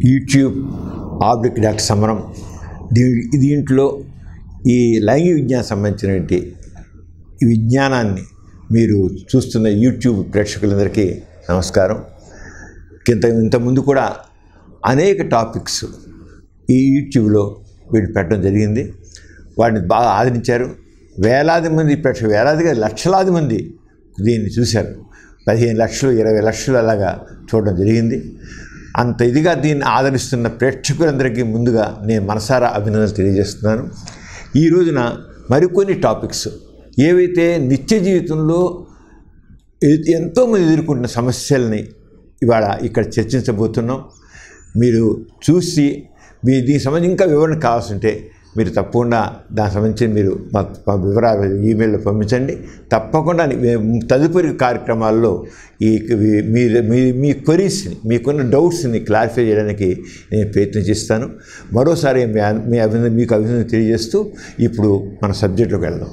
YouTube oblique doctor సమరం దీ దీంట్లో ఈ లైంగిక విజ్ఞానం సంబంధించినటువంటి ఈ విజ్ఞానాన్ని మీరు చూస్తున్న యూట్యూబ్ ప్రేక్షకులందరికీ నమస్కారం ఇంత ఇంతకుముందు కూడా అనేక టాపిక్స్ ఈ యూట్యూబ్లో వీళ్ళు పెట్టడం జరిగింది వాటిని బాగా ఆదరించారు వేలాది మంది ప్రేక్షకులు వేలాదిగా లక్షలాది మంది దీన్ని చూశారు పదిహేను లక్షలు ఇరవై లక్షలు అలాగా చూడడం జరిగింది అంత ఇదిగా దీన్ని ఆదరిస్తున్న ప్రేక్షకులందరికీ ముందుగా నేను మనసారా అభినందనలు తెలియజేస్తున్నాను ఈ రోజున మరికొన్ని టాపిక్స్ ఏవైతే నిత్య జీవితంలో ఎ- ఎంతోమంది ఎదుర్కొంటున్న సమస్యల్ని ఇవాళ ఇక్కడ చర్చించబోతున్నాం మీరు చూసి మీ దీనికి సంబంధించి ఇంకా వివరణ కావాల్సి ఉంటే మీరు తప్పకుండా దానికి సంబంధించి మీరు మా మా వివరాలు ఈమెయిల్లో పంపించండి తప్పకుండా మేము తదుపరి కార్యక్రమాల్లో ఈ ఈ- మీరు మీ మీ క్వరీస్ని మీకున్న డౌట్స్ని క్లారిఫై చేయడానికి నేను ప్రయత్నం చేస్తాను మరోసారి మీ అన్- మీ అభినందన మీకు అభినందన తెలియజేస్తూ ఇప్పుడు మన సబ్జెక్టులోకి వెళ్దాం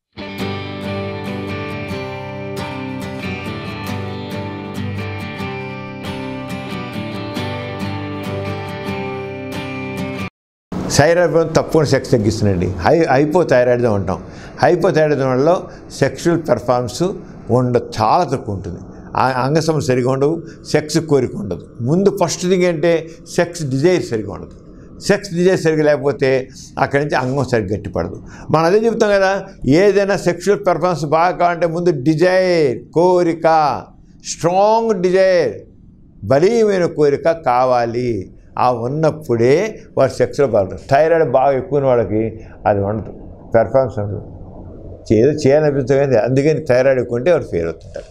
థైరాయిడ్ తప్పకుండా సెక్స్ తగ్గిస్తుందండి హై హైపో థైరాయిడ్ అంటాం హైపో థైరాయిడ్ వల్ల సెక్షువల్ పెర్ఫార్మెన్స్ ఉండ చాలా తక్కువ ఉంటుంది ఆ అంగ సమస్య సరిగా ఉండవు సెక్స్ కోరిక ఉండదు ముందు ఫస్ట్ థింగ్ ఏంటంటే సెక్స్ డిజైర్ సరిగా ఉండదు సెక్స్ డిజైర్ సరిగా లేకపోతే అక్కడి నుంచి అంగం సరిగ్గా గట్టిపడదు మనం అదే చెప్తాం కదా ఏదైనా సెక్షువల్ పెర్ఫార్మెన్స్ బాగా కావాలంటే ముందు డిజైర్ కోరిక స్ట్రాంగ్ డిజైర్ బలీయమైన కోరిక కావాలి ఆ ఉన్నప్పుడే వాడు సెక్స్లో బాగుంటుంది థైరాయిడ్ బాగా ఎక్కువ ఉన్న వాళ్ళకి అది ఉండదు పెర్ఫార్మెన్స్ ఉండదు ఏదో చేయాలనిపిస్తుంది కానీ అందుకని థైరాయిడ్ ఎక్కువ ఉంటే వాడు ఫెయిల్ అవుతుంటారు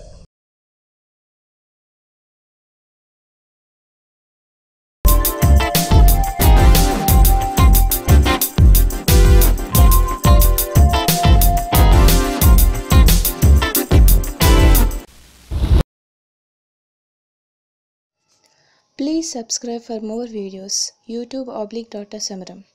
Please subscribe for more videos. YouTube oblique Dr. Samaram.